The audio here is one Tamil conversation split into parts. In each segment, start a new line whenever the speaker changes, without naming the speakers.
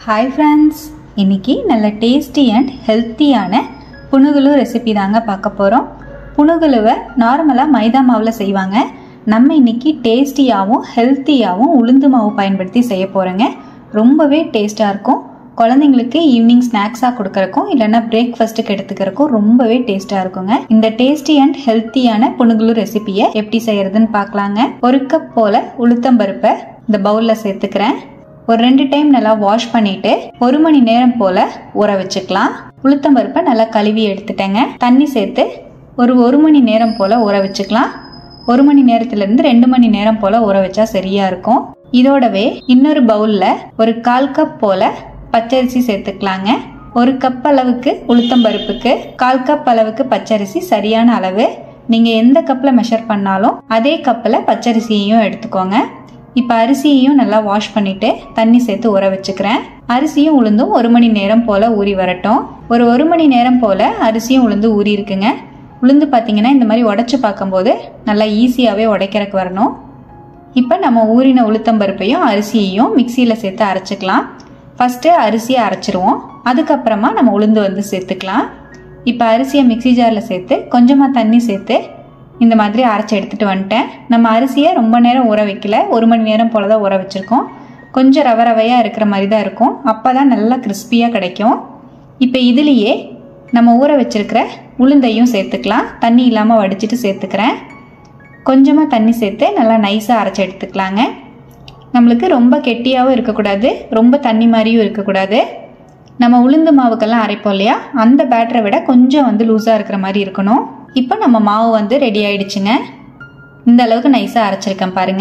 ஹாய் ஃப்ரெண்ட்ஸ் இன்னைக்கு நல்ல டேஸ்டி அண்ட் ஹெல்த்தியான புணுகுலு ரெசிபி தாங்க பார்க்க போகிறோம் புணுகுலுவை நார்மலாக மைதா மாவில் செய்வாங்க நம்ம இன்னைக்கு டேஸ்டியாகவும் ஹெல்த்தியாகவும் உளுந்து மாவு பயன்படுத்தி செய்ய போகிறோங்க ரொம்பவே டேஸ்ட்டாக இருக்கும் குழந்தைங்களுக்கு ஈவினிங் ஸ்நாக்ஸாக கொடுக்கறக்கும் இல்லைன்னா பிரேக்ஃபாஸ்ட்டுக்கு எடுத்துக்கிறக்கும் ரொம்பவே டேஸ்ட்டாக இருக்குங்க இந்த டேஸ்டி அண்ட் ஹெல்த்தியான புணுகுலு ரெசிபியை எப்படி செய்யறதுன்னு பார்க்கலாங்க ஒரு கப் போல் உளுத்தம்பருப்பை இந்த பவுலில் சேர்த்துக்கிறேன் ஒரு ரெண்டு டைம் நல்லா வாஷ் பண்ணிட்டு ஒரு மணி நேரம் போல ஊற வச்சுக்கலாம் உளுத்தம் பருப்பை நல்லா கழுவி எடுத்துட்டேங்க தண்ணி சேர்த்து ஒரு ஒரு மணி நேரம் போல ஊற வச்சுக்கலாம் ஒரு மணி நேரத்துல இருந்து ரெண்டு மணி நேரம் போல ஊற வச்சா சரியா இருக்கும் இதோடவே இன்னொரு பவுல்ல ஒரு கால் கப் போல பச்சரிசி சேர்த்துக்கலாங்க ஒரு கப் அளவுக்கு உளுத்தம் பருப்புக்கு கால் கப் அளவுக்கு பச்சரிசி சரியான அளவு நீங்க எந்த கப்ல மெஷர் பண்ணாலும் அதே கப்பில் பச்சரிசியையும் எடுத்துக்கோங்க இப்போ அரிசியையும் நல்லா வாஷ் பண்ணிட்டு தண்ணி சேர்த்து ஊற வச்சுக்கிறேன் அரிசியும் உளுந்தும் ஒரு மணி நேரம் போல் ஊறி வரட்டும் ஒரு ஒரு மணி நேரம் போல் அரிசியும் உளுந்து ஊறி இருக்குங்க உளுந்து பார்த்தீங்கன்னா இந்த மாதிரி உடச்சி பார்க்கும்போது நல்லா ஈஸியாகவே உடைக்கிறக்கு வரணும் இப்போ நம்ம ஊறின உளுத்தம்பருப்பையும் அரிசியையும் மிக்சியில் சேர்த்து அரைச்சிக்கலாம் ஃபஸ்ட்டு அரிசியை அரைச்சிருவோம் அதுக்கப்புறமா நம்ம உளுந்து வந்து சேர்த்துக்கலாம் இப்போ அரிசியை மிக்சி ஜாரில் சேர்த்து கொஞ்சமாக தண்ணி சேர்த்து இந்த மாதிரி அரைச்சி எடுத்துகிட்டு வந்துட்டேன் நம்ம அரிசியை ரொம்ப நேரம் ஊற வைக்கல ஒரு மணி நேரம் போல தான் ஊற வச்சுருக்கோம் கொஞ்சம் ரவ ரவையாக இருக்கிற மாதிரி தான் இருக்கும் அப்போ தான் நல்லா கிறிஸ்பியாக கிடைக்கும் இப்போ இதுலேயே நம்ம ஊற வச்சிருக்கிற உளுந்தையும் சேர்த்துக்கலாம் தண்ணி இல்லாமல் வடிச்சிட்டு சேர்த்துக்கிறேன் கொஞ்சமாக தண்ணி சேர்த்து நல்லா நைஸாக அரைச்சி எடுத்துக்கலாங்க நம்மளுக்கு ரொம்ப கெட்டியாகவும் இருக்கக்கூடாது ரொம்ப தண்ணி மாதிரியும் இருக்கக்கூடாது நம்ம உளுந்து மாவுக்கெல்லாம் அரைப்போம் இல்லையா அந்த பேட்டரை விட கொஞ்சம் வந்து லூஸாக இருக்கிற மாதிரி இருக்கணும் இப்போ நம்ம மாவு வந்து ரெடி ஆயிடுச்சுங்க இந்த அளவுக்கு நைஸாக அரைச்சிருக்கேன் பாருங்க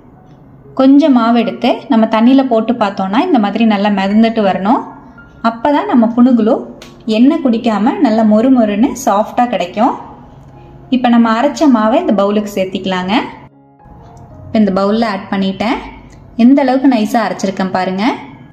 கொஞ்சம் மாவு எடுத்து நம்ம தண்ணியில் போட்டு பார்த்தோன்னா இந்த மாதிரி நல்லா மிதந்துட்டு வரணும் அப்போ தான் நம்ம புணுகுலு எண்ணெய் குடிக்காமல் நல்லா மொறு மொறுன்னு சாஃப்டாக கிடைக்கும் இப்போ நம்ம அரைச்ச மாவை இந்த பவுலுக்கு சேர்த்திக்கலாங்க இப்போ இந்த பவுலில் ஆட் பண்ணிட்டேன் எந்த அளவுக்கு நைஸாக அரைச்சிருக்கேன் பாருங்க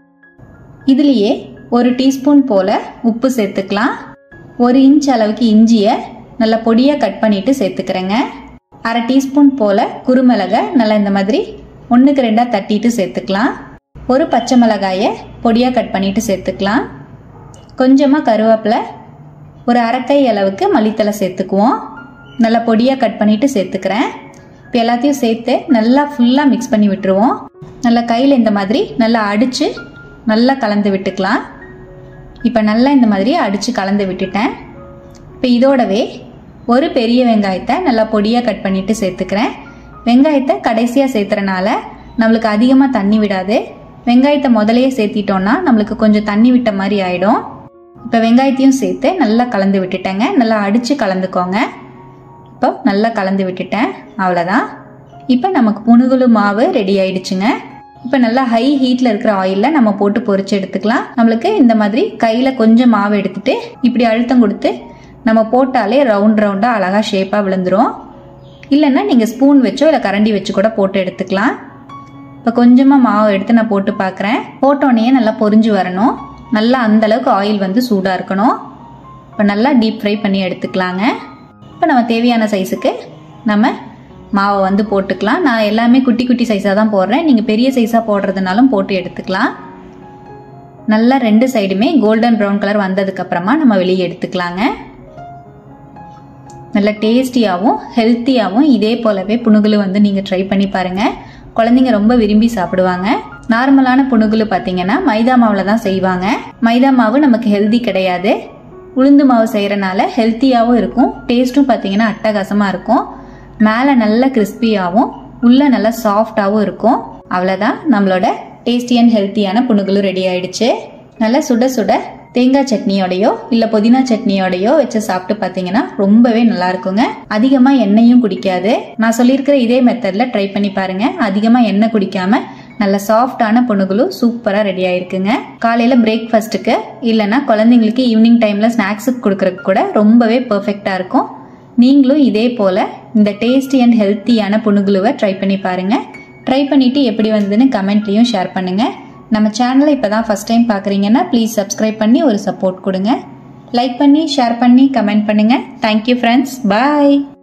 இதுலேயே ஒரு டீஸ்பூன் போல் உப்பு சேர்த்துக்கலாம் ஒரு இன்ச் அளவுக்கு இஞ்சியை நல்லா பொடியாக கட் பண்ணிட்டு சேர்த்துக்கிறேங்க அரை டீஸ்பூன் போல் குருமிளகை நல்லா இந்த மாதிரி ஒன்றுக்கு ரெண்டாக தட்டிட்டு சேர்த்துக்கலாம் ஒரு பச்சை மிளகாயை பொடியாக கட் பண்ணிட்டு சேர்த்துக்கலாம் கொஞ்சமாக கருவேப்பிலை ஒரு அரைக்கை அளவுக்கு மல்லித்தலை சேர்த்துக்குவோம் நல்லா பொடியாக கட் பண்ணிட்டு சேர்த்துக்கிறேன் இப்போ எல்லாத்தையும் சேர்த்து நல்லா ஃபுல்லாக மிக்ஸ் பண்ணி விட்டுருவோம் நல்லா கையில் இந்த மாதிரி நல்லா அடித்து நல்லா கலந்து விட்டுக்கலாம் இப்போ நல்லா இந்த மாதிரி அடித்து கலந்து விட்டுட்டேன் இப்போ இதோடவே ஒரு பெரிய வெங்காயத்தை நல்லா பொடியாக கட் பண்ணிட்டு சேர்த்துக்கிறேன் வெங்காயத்தை கடைசியாக சேர்த்துறனால நம்மளுக்கு அதிகமாக தண்ணி விடாது வெங்காயத்தை முதலையே சேர்த்திட்டோம்னா நம்மளுக்கு கொஞ்சம் தண்ணி விட்ட மாதிரி ஆயிடும் இப்போ வெங்காயத்தையும் சேர்த்து நல்லா கலந்து விட்டுட்டேங்க நல்லா அடித்து கலந்துக்கோங்க இப்போ நல்லா கலந்து விட்டுட்டேன் அவ்வளோதான் இப்போ நமக்கு புணுகுலு மாவு ரெடி ஆயிடுச்சுங்க இப்போ நல்லா ஹை ஹீட்டில் இருக்கிற ஆயிலில் நம்ம போட்டு பொரிச்சு எடுத்துக்கலாம் நம்மளுக்கு இந்த மாதிரி கையில் கொஞ்சம் மாவு எடுத்துட்டு இப்படி அழுத்தம் கொடுத்து நம்ம போட்டாலே ரவுண்ட் ரவுண்டாக அழகாக ஷேப்பாக விழுந்துரும் இல்லைன்னா நீங்கள் ஸ்பூன் வச்சோ இல்லை கரண்டி வச்சு கூட போட்டு எடுத்துக்கலாம் இப்போ கொஞ்சமாக மாவு எடுத்து நான் போட்டு பார்க்குறேன் போட்டோன்னே நல்லா பொரிஞ்சு வரணும் நல்லா அந்த அளவுக்கு ஆயில் வந்து சூடாக இருக்கணும் இப்போ நல்லா டீப் ஃப்ரை பண்ணி எடுத்துக்கலாங்க இப்போ நம்ம தேவையான சைஸுக்கு நம்ம மாவை வந்து போட்டுக்கலாம் நான் எல்லாமே குட்டி குட்டி சைஸாக தான் போடுறேன் நீங்கள் பெரிய சைஸாக போடுறதுனாலும் போட்டு எடுத்துக்கலாம் நல்லா ரெண்டு சைடுமே கோல்டன் ப்ரௌன் கலர் வந்ததுக்கப்புறமா நம்ம வெளியே எடுத்துக்கலாங்க நல்ல டேஸ்டியாகவும் ஹெல்த்தியாகவும் இதே போலவே புணுகுலு வந்து நீங்கள் ட்ரை பண்ணி பாருங்கள் குழந்தைங்க ரொம்ப விரும்பி சாப்பிடுவாங்க நார்மலான புணுகுலு பார்த்தீங்கன்னா மைதா மாவில் தான் செய்வாங்க மைதா மாவு நமக்கு ஹெல்தி கிடையாது உளுந்து மாவு செய்கிறனால ஹெல்த்தியாகவும் இருக்கும் டேஸ்ட்டும் பார்த்தீங்கன்னா அட்டகாசமாக இருக்கும் மேலே நல்ல கிறிஸ்பியாகவும் உள்ளே நல்லா சாஃப்டாகவும் இருக்கும் அவ்வளோதான் நம்மளோட டேஸ்டி அண்ட் ஹெல்த்தியான புணுகுலு ரெடி ஆயிடுச்சு நல்லா சுட சுட தேங்காய் சட்னியோடையோ இல்லை புதினா சட்னியோடையோ வச்சு சாப்பிட்டு பார்த்தீங்கன்னா ரொம்பவே நல்லா இருக்குங்க அதிகமாக எண்ணெயும் குடிக்காது நான் சொல்லியிருக்கிற இதே மெத்தடில் ட்ரை பண்ணி பாருங்க அதிகமாக எண்ணெய் குடிக்காம நல்ல சாஃப்டான புணுகுலு சூப்பராக ரெடி ஆயிருக்குங்க காலையில் பிரேக்ஃபாஸ்ட்டுக்கு இல்லைன்னா குழந்தைங்களுக்கு ஈவினிங் டைமில் ஸ்நாக்ஸுக்கு கொடுக்குறதுக்கு கூட ரொம்பவே பர்ஃபெக்டாக இருக்கும் நீங்களும் இதே போல் இந்த டேஸ்டி அண்ட் ஹெல்த்தியான புணுகுலுவை ட்ரை பண்ணி பாருங்கள் ட்ரை பண்ணிவிட்டு எப்படி வந்ததுன்னு கமெண்ட்லேயும் ஷேர் பண்ணுங்கள் நம்ம சேனலை இப்போ தான் ஃபஸ்ட் டைம் பார்க்குறீங்கன்னா ப்ளீஸ் சப்ஸ்கிரைப் பண்ணி ஒரு சப்போர்ட் கொடுங்க லைக் பண்ணி ஷேர் பண்ணி கமெண்ட் பண்ணுங்கள் தேங்க்யூ ஃப்ரெண்ட்ஸ் பாய்